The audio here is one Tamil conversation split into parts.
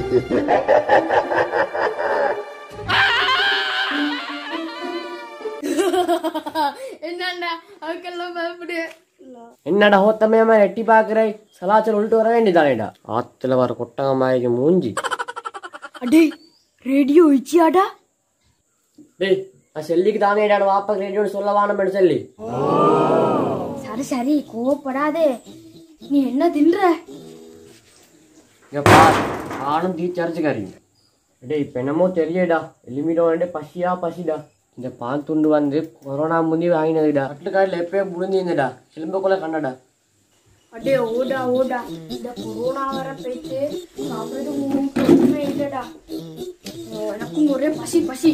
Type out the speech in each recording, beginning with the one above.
என்னண்டா அவக்கெல்லாம் பயப்படு என்னடா ஹோத்தமையமா எட்டி பாக்குறாய் சலாச்சல் உள்ட்டு வர வேண்டியதானேடா ஆத்துல வர கொட்டகமாய்க்கு மூஞ்சி அடே ரேடியோ இச்சியாடா டேய் நான் செல்லிக்கு தானேடா வாப்பா ரேடியோன்னு சொல்ல வானமேடு சொல்லி சரி சரி கோவப்படாதே நீ என்ன தின்ற இங்க பார் நானும் தீ அரைச்சுக்காரி டேய் இப்ப என்னமோ தெரியடா எலிமிடோ பசியா பசிடா இந்த பால் துண்டு வந்து கொரோனா முந்தி வாங்கினதுடா கட்டுக்காரில் எப்பயோ புரிஞ்சிருந்தடா சிலம்பக்குள்ள கண்டடா அடே ஓடா ஓடா இந்த கொரோனா வர போயிட்டு சாப்பிடுறது உங்களுக்கு ஒண்ணுமே இல்லடா ஓ, எனக்கும் ஒரே பசி பசி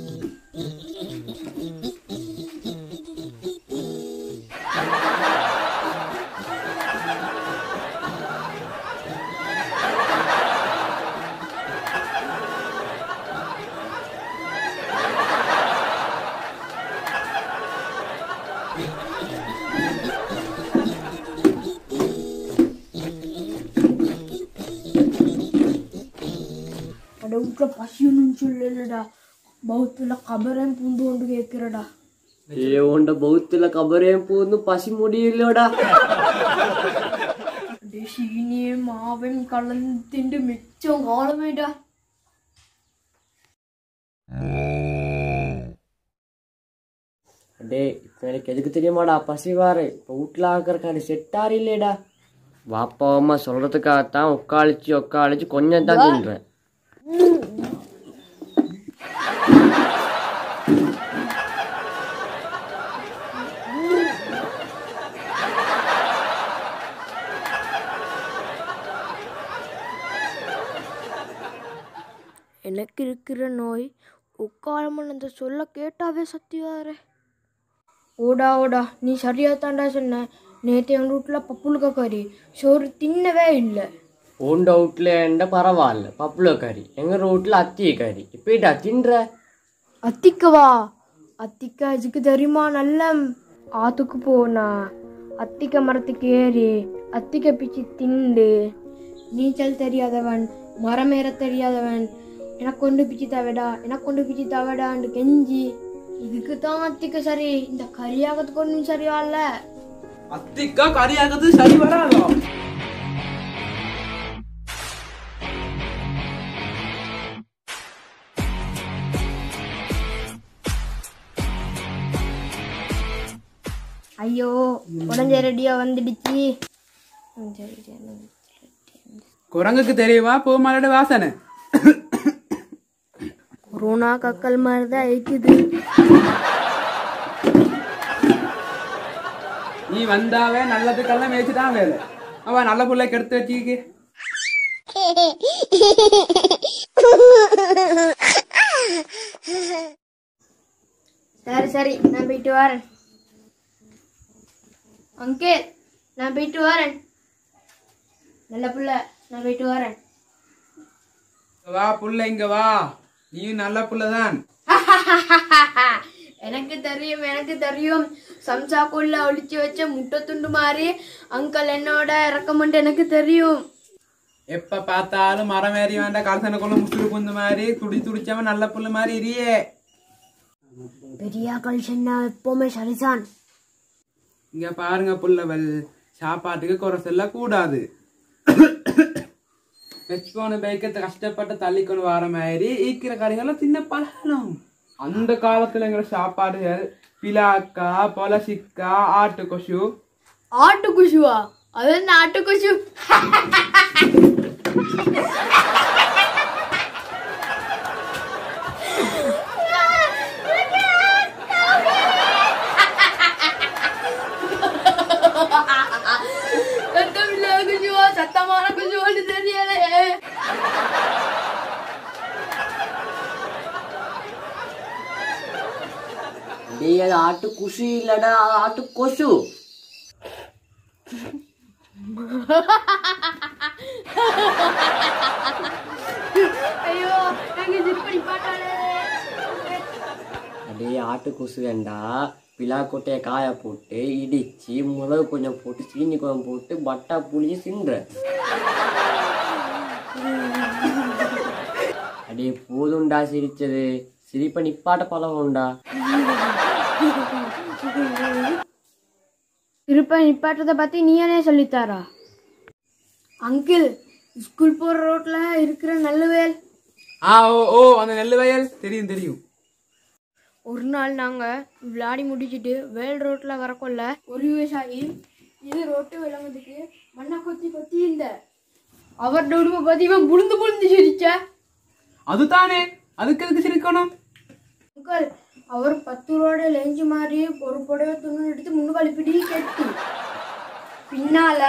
அட வீட்டுல பசி ஒன்றும் சொல்லலடா பௌத்துல கபரையும் பூந்து கொண்டு கேட்கிறடா ஏ உண்ட பௌத்துல கபரே போந்து பசி முடியலடா அடே சீனியும் மாவையும் கலந்து திண்டு மிச்சம் காலமேடா டேய் இப்போ எனக்கு எதுக்கு தெரியுமாடா பசி வாரு இப்போ வீட்டில் ஆக்கிறக்காடி செட்டார் இல்லையடா வாப்பா அம்மா சொல்றதுக்காகத்தான் உட்காளிச்சு உட்காளிச்சு கொஞ்சம் தான் தின்றேன் எனக்கு இருக்கிற நோய் உட்காலமன் அந்த சொல்ல கேட்டாவே சத்தியாரே ஓடா ஓடா நீ சரியா தாண்டா சொன்ன நேற்று எங்கள் வீட்டில் பப்புளுக்க கறி சோறு தின்னவே இல்லை உண்ட வீட்டில் எண்ட பரவாயில்ல பப்புள கறி எங்கள் வீட்டில் அத்திய கறி இப்போடா தின்ற அத்திக்கவா அத்திக்கா இதுக்கு தெரியுமா நல்ல ஆத்துக்கு போனா அத்திக்க மரத்துக்கு ஏறி அத்திக்க பிச்சு திண்டு நீச்சல் தெரியாதவன் மரம் ஏற தெரியாதவன் எனக்கு கொண்டு பிச்சு தவடா எனக்கு கொண்டு பிச்சு தவடான்னு கெஞ்சி இதுக்கு தான் அத்திக்க சரி இந்த கரியாகத்துக்கு ஒன்றும் சரியா இல்ல அத்திக்கா கறியாகிறது சரி வராதோ ஐயோ உடஞ்ச ரெடியா வந்துடுச்சு ம், சரி சரி குரங்குக்கு தெரியுமா பூமாலோட வாசனை கொரோனா கக்கல் மாதிரி தான் இருக்குது நீ வந்தாவே நல்லதுக்கெல்லாம் மேய்ச்சிதான் வேலை அவ நல்ல புள்ளை கெடுத்து வச்சுக்கு சரி சரி நான் போயிட்டு வரேன் அங்கிள் நான் போயிட்டு வரேன் நல்ல புள்ள நான் போயிட்டு வரேன் வா புள்ள இங்க வா நீயும் நல்ல புள்ளதான் எனக்கு தெரியும் எனக்கு தெரியும் சம்சாக்குள்ள ஒளிச்சு வச்ச முட்டை துண்டு மாதிரி அங்கிள் என்னோட இறக்கமெண்ட் எனக்கு தெரியும் எப்ப பார்த்தாலும் மரம் ஏறி வேண்டாம் கலசனுக்குள்ள முசுறு புந்து மாதிரி துடி துடிச்சவன் நல்ல புள்ள மாதிரி இரியே பெரியாக்கள் சொன்னா எப்பவுமே சரிதான் இங்க பாருங்க புள்ளவல் சாப்பாட்டுக்கு குறை சொல்ல கூடாது வச்சுக்கோனு பைக்கத்தை கஷ்டப்பட்டு தள்ளிக்கொண்டு வர மாதிரி ஈக்கிற கறிகளை தின்ன பழகணும் அந்த காலத்துல எங்களை சாப்பாடுகள் பிலாக்கா பொலசிக்கா ஆட்டு கொசு ஆட்டு குஷுவா அது என்ன ஆட்டு குஷு சத்தமில்ல குஷுவா சத்தமான குஷுவான்னு தெரியலையே டேய் அது ஆட்டு குஷி இல்லடா அது ஆட்டு கொசு ஐயோ எங்க திருப்படி பாட்டாளே டேய் ஆட்டு கொசு வேண்டா பிலா கொட்டையை காய போட்டு இடிச்சு மிளகு கொஞ்சம் போட்டு சீனி கொஞ்சம் போட்டு பட்டா புளிச்சு சின்ற அடே போதும்டா சிரிச்சது சிரிப்பை நிப்பாட்ட பழகும்டா திருப்ப நிப்பாட்டத்தை பற்றி நீயானே சொல்லித்தாரா அங்கிள் ஸ்கூல் போகிற ரோட்டில் இருக்கிற நல்லவேல் ஆ ஓ ஓ அந்த நெல்லு வயல் தெரியும் தெரியும் ஒரு நாள் நாங்கள் விளையாடி முடிச்சிட்டு வேல் ரோட்டில் வரக்கொள்ள ஒரு விவசாயி இது ரோட்டு விளங்குறதுக்கு மண்ணை கொத்தி கொத்தி இருந்த அவரோட உடுப்பை பார்த்து இவன் புழுந்து புழுந்து சிரிச்சா அதுதானே அதுக்கு எதுக்கு சிரிக்கணும் அங்கிள் அவர் பத்து ரூபாயோட லேஞ்சு மாதிரி ஒரு புடவை துணி எடுத்து முன்னுக்கால் இப்படி கெட்டி பின்னால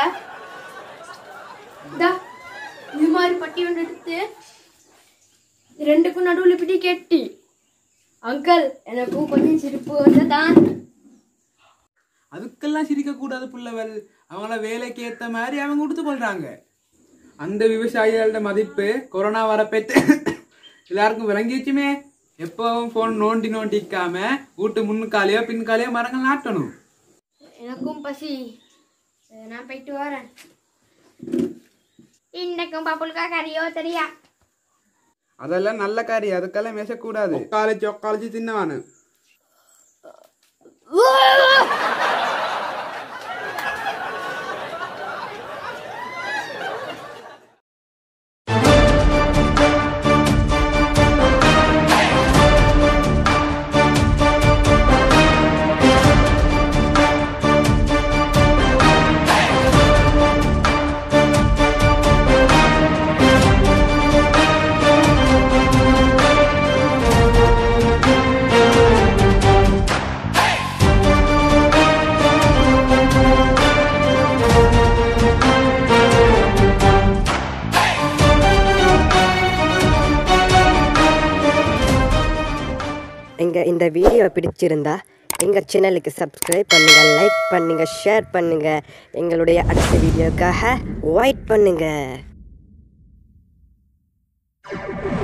இதா, இது மாதிரி பட்டி ஒன்று எடுத்து ரெண்டுக்கும் நடுவில் இப்படி கெட்டி அங்கிள் எனக்கும் கொஞ்சம் சிரிப்பு வந்ததான் அதுக்கெல்லாம் சிரிக்க கூடாது புள்ளவல் அவங்கள வேலைக்கு ஏத்த மாதிரி அவங்க கொடுத்து கொள்றாங்க அந்த விவசாயிகளோட மதிப்பு கொரோனா வரப்பேத்து எல்லாருக்கும் விளங்கிச்சுமே எப்பவும் போன் நோண்டி நோண்டிக்காம வீட்டு முன்னுக்காலையோ பின்காலையோ மரங்கள் நாட்டணும் எனக்கும் பசி நான் போயிட்டு வரேன் இன்னைக்கும் பப்புளுக்கா கறியோ தெரியா அதெல்லாம் நல்ல காரியம் அதுக்கெல்லாம் மேசக்கூடாது ஒக்காலிச்சு ஒக்காலிச்சு தின்னவானு எங்கள் இந்த வீடியோ பிடிச்சிருந்தா எங்கள் சேனலுக்கு சப்ஸ்கிரைப் பண்ணுங்கள் லைக் பண்ணுங்கள் ஷேர் பண்ணுங்கள் எங்களுடைய அடுத்த வீடியோக்காக வெயிட் பண்ணுங்கள்